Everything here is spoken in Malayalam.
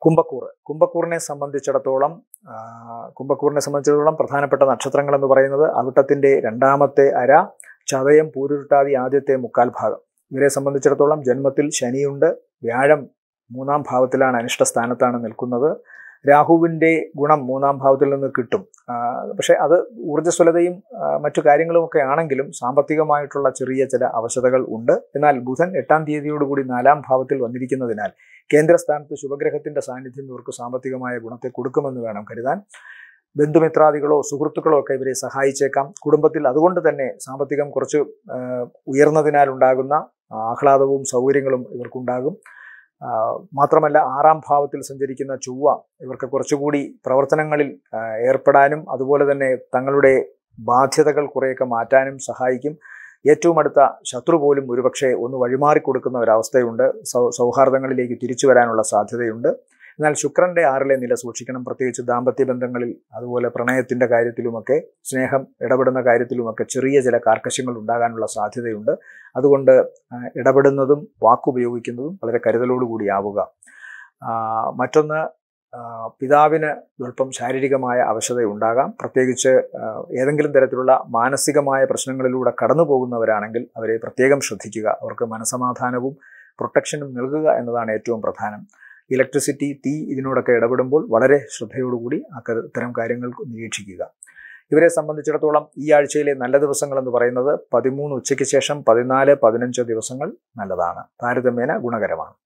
കുംഭക്കൂർ കുംഭക്കൂറിനെ സംബന്ധിച്ചിടത്തോളം ആ, കുംഭക്കൂറിനെ സംബന്ധിച്ചിടത്തോളം പ്രധാനപ്പെട്ട നക്ഷത്രങ്ങൾ എന്ന് പറയുന്നത് അവിട്ടത്തിന്റെ രണ്ടാമത്തെ അര ചതയം പൂരുരുട്ടാതി ആദ്യത്തെ മുക്കാൽ ഭാഗം ഇവരെ സംബന്ധിച്ചിടത്തോളം ജന്മത്തിൽ ശനിയുണ്ട് വ്യാഴം മൂന്നാം ഭാവത്തിലാണ് അനിഷ്ട സ്ഥാനത്താണ് നിൽക്കുന്നത് രാഹുവിൻ്റെ ഗുണം മൂന്നാം ഭാവത്തിൽ നിന്ന് കിട്ടും ആ, പക്ഷേ അത് ഊർജ്ജസ്വലതയും ആ, മറ്റു കാര്യങ്ങളുമൊക്കെ ആണെങ്കിലും സാമ്പത്തികമായിട്ടുള്ള ചെറിയ ചില അവശതകൾ ഉണ്ട് എന്നാൽ ബുധൻ എട്ടാം തീയതിയോടുകൂടി നാലാം ഭാവത്തിൽ വന്നിരിക്കുന്നതിനാൽ കേന്ദ്രസ്ഥാനത്ത് ശുഭഗ്രഹത്തിന്റെ സാന്നിധ്യം ഇവർക്ക് സാമ്പത്തികമായ ഗുണത്തെ കൊടുക്കുമെന്ന് വേണം കരുതാൻ ബന്ധുമിത്രാദികളോ സുഹൃത്തുക്കളോ ഒക്കെ ഇവരെ സഹായിച്ചേക്കാം കുടുംബത്തിൽ അതുകൊണ്ട് തന്നെ സാമ്പത്തികം കുറച്ച് ആ, ഉയർന്നതിനാൽ ഉണ്ടാകുന്ന ആഹ്ലാദവും സൗകര്യങ്ങളും ഇവർക്കുണ്ടാകും ആ, മാത്രമല്ല ആറാം ഭാവത്തിൽ സഞ്ചരിക്കുന്ന ചൊവ്വ ഇവർക്ക് കുറച്ചുകൂടി പ്രവർത്തനങ്ങളിൽ ആ, ഏർപ്പെടാനും അതുപോലെ തന്നെ തങ്ങളുടെ ബാധ്യതകൾ കുറേയൊക്കെ മാറ്റാനും സഹായിക്കും ഏറ്റവും അടുത്ത ശത്രു പോലും ഒരുപക്ഷെ ഒന്ന് വഴിമാറി കൊടുക്കുന്ന ഒരവസ്ഥയുണ്ട് സൗ സൗഹാർദ്ദങ്ങളിലേക്ക് തിരിച്ചു വരാനുള്ള സാധ്യതയുണ്ട് എന്നാൽ ശുക്രന്റെ ആറിലെ നില സൂക്ഷിക്കണം പ്രത്യേകിച്ച് ദാമ്പത്യ ബന്ധങ്ങളിൽ അതുപോലെ പ്രണയത്തിന്റെ കാര്യത്തിലുമൊക്കെ സ്നേഹം ഇടപെടുന്ന കാര്യത്തിലുമൊക്കെ ചെറിയ ചില കാർക്കശ്യങ്ങൾ ഉണ്ടാകാനുള്ള സാധ്യതയുണ്ട് അതുകൊണ്ട് ആ, ഇടപെടുന്നതും വാക്കുപയോഗിക്കുന്നതും വളരെ കരുതലോടുകൂടി ആവുക ആ, മറ്റൊന്ന് ആ, പിതാവിന് സ്വല്പം ശാരീരികമായ അവശത ഉണ്ടാകാം പ്രത്യേകിച്ച് ആ, ഏതെങ്കിലും തരത്തിലുള്ള മാനസികമായ പ്രശ്നങ്ങളിലൂടെ കടന്നു പോകുന്നവരാണെങ്കിൽ അവരെ പ്രത്യേകം ശ്രദ്ധിക്കുക അവർക്ക് മനസമാധാനവും പ്രൊട്ടക്ഷനും നൽകുക എന്നതാണ് ഏറ്റവും പ്രധാനം ഇലക്ട്രിസിറ്റി തീ ഇതിനോടൊക്കെ ഇടപെടുമ്പോൾ വളരെ ശ്രദ്ധയോടുകൂടി അക്ക- ഇത്തരം കാര്യങ്ങൾ നിരീക്ഷിക്കുക ഇവരെ സംബന്ധിച്ചിടത്തോളം ഈ ആഴ്ചയിലെ നല്ല ദിവസങ്ങൾ എന്ന് പറയുന്നത് പതിമൂന്ന് ഉച്ചയ്ക്ക് ശേഷം പതിനാല് പതിനഞ്ച് ദിവസങ്ങൾ നല്ലതാണ് താരതമ്യേന ഗുണകരമാണ്